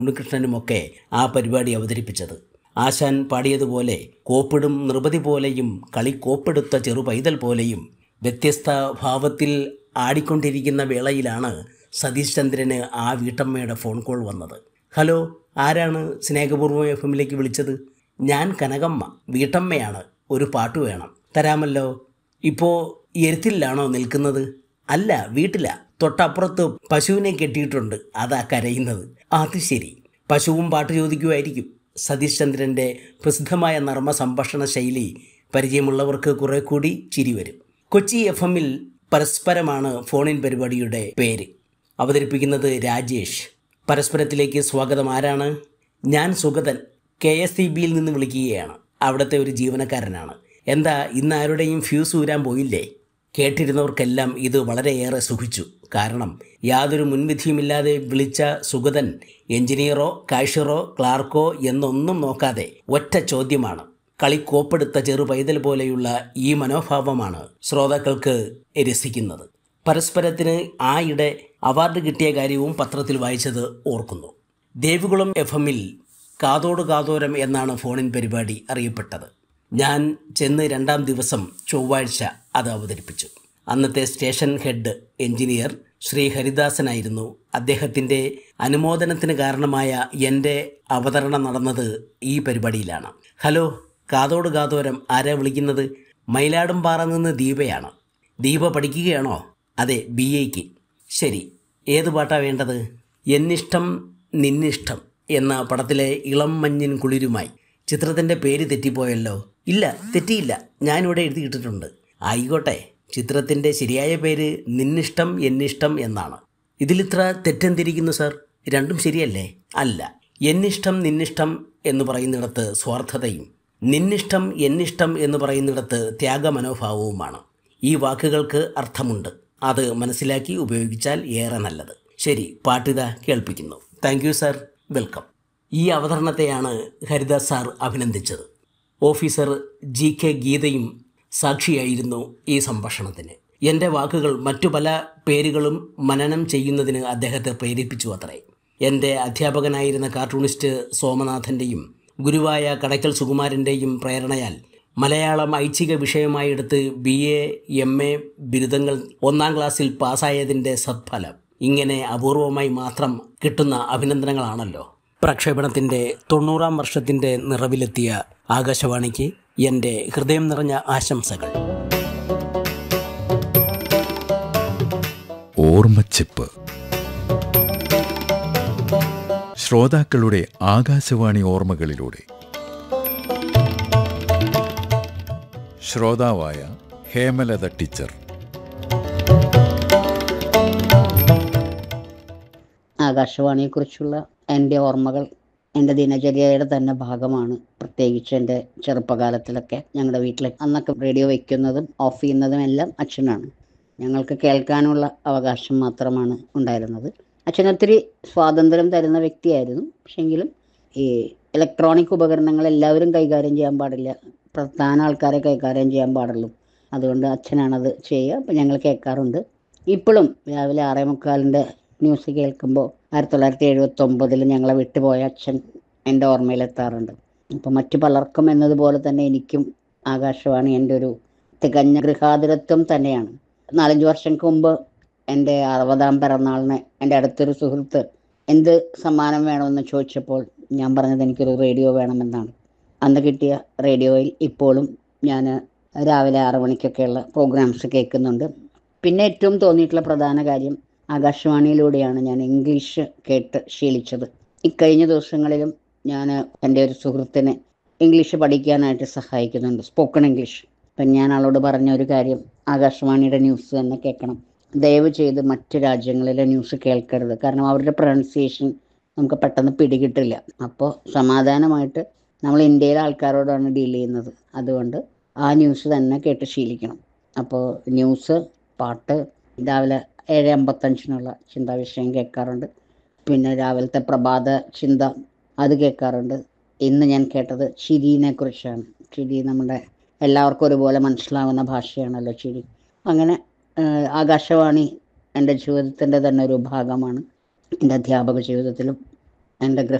ഉണ്ണികൃഷ്ണനുമൊക്കെ ആ പരിപാടി അവതരിപ്പിച്ചത് ആശാൻ പാടിയതുപോലെ കോപ്പിടും നൃപതി പോലെയും കളി കോപ്പെടുത്ത ചെറു പൈതൽ പോലെയും വ്യത്യസ്ത ഭാവത്തിൽ ആടിക്കൊണ്ടിരിക്കുന്ന വേളയിലാണ് സതീഷ് ചന്ദ്രന് ആ വീട്ടമ്മയുടെ ഫോൺ കോൾ വന്നത് ഹലോ ആരാണ് സ്നേഹപൂർവ്വം എഫ് എമ്മിലേക്ക് വിളിച്ചത് ഞാൻ കനകമ്മ വീട്ടമ്മയാണ് ഒരു പാട്ട് വേണം തരാമല്ലോ ഇപ്പോൾ എരുത്തിലാണോ നിൽക്കുന്നത് അല്ല വീട്ടിലാ തൊട്ടപ്പുറത്ത് പശുവിനെ കെട്ടിയിട്ടുണ്ട് അതാ കരയുന്നത് അത് ശരി പശുവും പാട്ട് ചോദിക്കുമായിരിക്കും സതീഷ് ചന്ദ്രൻ്റെ പ്രസിദ്ധമായ നർമ്മ സംഭാഷണ ശൈലി പരിചയമുള്ളവർക്ക് കുറെ കൂടി ചിരി വരും കൊച്ചി എഫ് എമ്മിൽ പരസ്പരമാണ് ഫോണിൻ പരിപാടിയുടെ പേര് അവതരിപ്പിക്കുന്നത് രാജേഷ് പരസ്പരത്തിലേക്ക് സ്വാഗതം ആരാണ് ഞാൻ സുഗതൻ കെ എസ് സി ബിയിൽ നിന്ന് വിളിക്കുകയാണ് അവിടുത്തെ ഒരു ജീവനക്കാരനാണ് എന്താ ഇന്ന് ആരുടെയും ഫ്യൂസ് ഊരാൻ പോയില്ലേ കേട്ടിരുന്നവർക്കെല്ലാം ഇത് വളരെയേറെ സുഖിച്ചു കാരണം യാതൊരു മുൻവിധിയുമില്ലാതെ വിളിച്ച സുഗതൻ എഞ്ചിനീയറോ കാഷ്യറോ ക്ലാർക്കോ എന്നൊന്നും നോക്കാതെ ഒറ്റ ചോദ്യമാണ് കളി കോപ്പെടുത്ത ചെറു പൈതൽ പോലെയുള്ള ഈ മനോഭാവമാണ് ശ്രോതാക്കൾക്ക് രസിക്കുന്നത് പരസ്പരത്തിന് ആയിടെ അവാർഡ് കിട്ടിയ കാര്യവും പത്രത്തിൽ വായിച്ചത് ഓർക്കുന്നു ദേവികുളം എഫ് എമ്മിൽ കാതോട് കാതോരം എന്നാണ് ഫോണിൻ പരിപാടി അറിയപ്പെട്ടത് ഞാൻ ചെന്ന് രണ്ടാം ദിവസം ചൊവ്വാഴ്ച അത് അവതരിപ്പിച്ചു അന്നത്തെ സ്റ്റേഷൻ ഹെഡ് എഞ്ചിനീയർ ശ്രീ ഹരിദാസനായിരുന്നു അദ്ദേഹത്തിൻ്റെ അനുമോദനത്തിന് കാരണമായ എൻ്റെ അവതരണം നടന്നത് ഈ പരിപാടിയിലാണ് ഹലോ കാതോട് കാതോരം ആരാ വിളിക്കുന്നത് മയിലാടുംപാറ നിന്ന് ദീപയാണ് ദീപ പഠിക്കുകയാണോ അതെ ബി എക്ക് ശരി ഏത് പാട്ടാ വേണ്ടത് എന്നിഷ്ടം നിന്നിഷ്ടം എന്ന പടത്തിലെ ഇളം മഞ്ഞിൻ കുളിരുമായി ചിത്രത്തിൻ്റെ പേര് തെറ്റിപ്പോയല്ലോ ഇല്ല തെറ്റിയില്ല ഞാനിവിടെ എഴുതിയിട്ടിട്ടുണ്ട് ആയിക്കോട്ടെ ചിത്രത്തിൻ്റെ ശരിയായ പേര് നിന്നിഷ്ടം എന്നിഷ്ടം എന്നാണ് ഇതിലിത്ര തെറ്റെന്തിരിക്കുന്നു സർ രണ്ടും ശരിയല്ലേ അല്ല എന്നിഷ്ടം നിന്നിഷ്ടം എന്ന് പറയുന്നിടത്ത് സ്വാർത്ഥതയും നിന്നിഷ്ടം എന്നിഷ്ടം എന്ന് പറയുന്നിടത്ത് ത്യാഗമനോഭാവവുമാണ് ഈ വാക്കുകൾക്ക് അർത്ഥമുണ്ട് അത് മനസ്സിലാക്കി ഉപയോഗിച്ചാൽ ഏറെ നല്ലത് ശരി പാട്ടിത കേൾപ്പിക്കുന്നു താങ്ക് യു സാർ വെൽക്കം ഈ അവതരണത്തെയാണ് ഹരിദാസ് സാർ അഭിനന്ദിച്ചത് ഓഫീസർ ജി കെ ഗീതയും സാക്ഷിയായിരുന്നു ഈ സംഭാഷണത്തിന് എൻ്റെ വാക്കുകൾ മറ്റു പല പേരുകളും മനനം ചെയ്യുന്നതിന് അദ്ദേഹത്തെ പ്രേരിപ്പിച്ചു അത്രേ എൻ്റെ അധ്യാപകനായിരുന്ന കാർട്ടൂണിസ്റ്റ് സോമനാഥൻ്റെയും ഗുരുവായ കടയ്ക്കൽ സുകുമാരൻ്റെയും പ്രേരണയാൽ മലയാളം ഐച്ഛിക വിഷയമായി എടുത്ത് ബി എ എം എ ബിരുദങ്ങൾ ഒന്നാം ക്ലാസ്സിൽ പാസ്സായതിൻ്റെ സത്ഫലം ഇങ്ങനെ അപൂർവമായി മാത്രം കിട്ടുന്ന അഭിനന്ദനങ്ങളാണല്ലോ പ്രക്ഷേപണത്തിൻ്റെ തൊണ്ണൂറാം വർഷത്തിൻ്റെ നിറവിലെത്തിയ ആകാശവാണിക്ക് എൻ്റെ ഹൃദയം നിറഞ്ഞ ആശംസകൾ ഓർമ്മച്ചിപ്പ് ശ്രോതാക്കളുടെ ആകാശവാണി ഓർമ്മകളിലൂടെ ശ്രോതാവായ ഹേമലത ടീച്ചർ ആകാശവാണിയെക്കുറിച്ചുള്ള എൻ്റെ ഓർമ്മകൾ എൻ്റെ ദിനചര്യയുടെ തന്നെ ഭാഗമാണ് പ്രത്യേകിച്ച് എൻ്റെ ചെറുപ്പകാലത്തിലൊക്കെ ഞങ്ങളുടെ വീട്ടിൽ അന്നൊക്കെ റേഡിയോ വയ്ക്കുന്നതും ഓഫ് ചെയ്യുന്നതും എല്ലാം അച്ഛനാണ് ഞങ്ങൾക്ക് കേൾക്കാനുള്ള അവകാശം മാത്രമാണ് ഉണ്ടായിരുന്നത് അച്ഛൻ ഒത്തിരി സ്വാതന്ത്ര്യം തരുന്ന വ്യക്തിയായിരുന്നു പക്ഷെങ്കിലും ഈ ഇലക്ട്രോണിക് ഉപകരണങ്ങൾ എല്ലാവരും കൈകാര്യം ചെയ്യാൻ പാടില്ല പ്രധാന ആൾക്കാരെ കൈകാര്യം ചെയ്യാൻ പാടുള്ളൂ അതുകൊണ്ട് അച്ഛനാണത് ചെയ്യുക അപ്പം ഞങ്ങൾ കേൾക്കാറുണ്ട് ഇപ്പോഴും രാവിലെ ആറേ മുക്കാലിൻ്റെ ന്യൂസ് കേൾക്കുമ്പോൾ ആയിരത്തി തൊള്ളായിരത്തി എഴുപത്തി ഒമ്പതിൽ ഞങ്ങളെ വിട്ടുപോയ അച്ഛൻ എൻ്റെ ഓർമ്മയിലെത്താറുണ്ട് അപ്പോൾ മറ്റു പലർക്കും എന്നതുപോലെ തന്നെ എനിക്കും ആകാശവാണി എൻ്റെ ഒരു തികഞ്ഞ ഗൃഹാതുരത്വം തന്നെയാണ് നാലഞ്ച് വർഷങ്ങൾക്ക് മുമ്പ് എൻ്റെ അറുപതാം പിറന്നാളിന് എൻ്റെ അടുത്തൊരു സുഹൃത്ത് എന്ത് സമ്മാനം വേണമെന്ന് ചോദിച്ചപ്പോൾ ഞാൻ പറഞ്ഞത് എനിക്കൊരു റേഡിയോ വേണമെന്നാണ് അന്ന് കിട്ടിയ റേഡിയോയിൽ ഇപ്പോഴും ഞാൻ രാവിലെ ആറു മണിക്കൊക്കെയുള്ള പ്രോഗ്രാംസ് കേൾക്കുന്നുണ്ട് പിന്നെ ഏറ്റവും തോന്നിയിട്ടുള്ള പ്രധാന കാര്യം ആകാശവാണിയിലൂടെയാണ് ഞാൻ ഇംഗ്ലീഷ് കേട്ട് ശീലിച്ചത് ഇക്കഴിഞ്ഞ ദിവസങ്ങളിലും ഞാൻ എൻ്റെ ഒരു സുഹൃത്തിനെ ഇംഗ്ലീഷ് പഠിക്കാനായിട്ട് സഹായിക്കുന്നുണ്ട് സ്പോക്കൺ ഇംഗ്ലീഷ് അപ്പം ഞാൻ ആളോട് പറഞ്ഞ ഒരു കാര്യം ആകാശവാണിയുടെ ന്യൂസ് തന്നെ കേൾക്കണം ദയവ് ചെയ്ത് മറ്റ് രാജ്യങ്ങളിലെ ന്യൂസ് കേൾക്കരുത് കാരണം അവരുടെ പ്രൊണൗൺസിയേഷൻ നമുക്ക് പെട്ടെന്ന് പിടികിട്ടില്ല അപ്പോൾ സമാധാനമായിട്ട് നമ്മൾ ഇന്ത്യയിലെ ആൾക്കാരോടാണ് ഡീൽ ചെയ്യുന്നത് അതുകൊണ്ട് ആ ന്യൂസ് തന്നെ കേട്ട് ശീലിക്കണം അപ്പോൾ ന്യൂസ് പാട്ട് രാവിലെ ഏഴ് അമ്പത്തഞ്ചിനുള്ള ചിന്താവിഷയം കേൾക്കാറുണ്ട് പിന്നെ രാവിലത്തെ പ്രഭാത ചിന്ത അത് കേൾക്കാറുണ്ട് ഇന്ന് ഞാൻ കേട്ടത് ചിരിനെ കുറിച്ചാണ് ചിരി നമ്മുടെ എല്ലാവർക്കും ഒരുപോലെ മനസ്സിലാവുന്ന ഭാഷയാണല്ലോ ചിരി അങ്ങനെ ആഹ്, ആകാശവാണി എൻ്റെ ജീവിതത്തിൻ്റെ തന്നെ ഒരു ഭാഗമാണ് എൻ്റെ അധ്യാപക ജീവിതത്തിലും എൻ്റെ